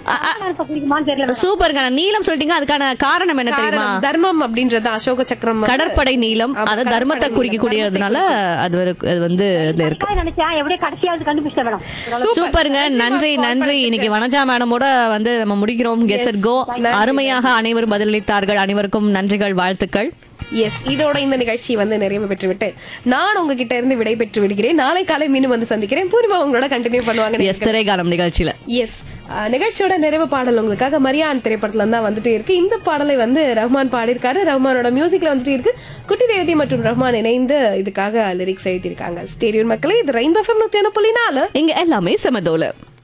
இப்ப பிடிக்குமான்னு தெரியல மேடம். சூப்பருங்க நான் நீலம் சொல்லிட்டீங்க அதுக்கான காரணம் என்ன தெரியுமா காரணம் தர்மம் அப்படின்றது அசோக சக்கரம் வந்து- கடற்படை நீலம் ஆமா, அது தர்மத்தை கடற்படை குறிக்கக்கூடியதுனால அது ஒரு- அது வந்து இதுல இருக்கு கரெக்டா நினைச்சேன் எப்படியே கடைசியாவது கண்டுபிடிச்சேன் மேடம் சூப்பர். சூப்பருங்க நன்றி நன்றி மேம், நன்றி call இன்னைக்கு வனஜா மேடமோட வந்து நம்ம முடிக்கிறோம் கெட்ஸ் இட் கோ நன்றி, அருமையாக அனைவரும் பதிலளித்தார்கள் அனைவருக்கும் நன்றிகள் வாழ்த்துக்கள் எஸ் இதோட இந்த நிகழ்ச்சி வந்து நிறைவு பெற்றுவிட்டு நான் உங்ககிட்ட இருந்து விடை பெற்று விடுகிறேன் நாளை காலை மீண்டும் வந்து சந்திக்கிறேன் பூர்ணிமா உங்களோட கண்டினியூ பண்ணுவாங்க எஸ் திரைக்காலம் நிகழ்ச்சியில எஸ் நிகழ்ச்சியோட நிறைவு பாடல் உங்களுக்காக மரியான் திரைப்படத்துல தான் வந்துட்டே இருக்கு இந்த பாடலை வந்து ரஹ்மான் பாடியிருக்காரு ரஹ்மானோட மியூசிக்ல வந்துட்டே இருக்கு குட்டி தேவதி மற்றும் ரஹ்மான் இணைந்து இதுக்காக லிரிக்ஸ் எழுதியிருக்காங்க ஸ்டேடியூர் மக்களே இது ரெயின்போ ஃபம் நூத்தி ஒன்று புள்ளி நாலு இங்க எல்லாமே சமதோல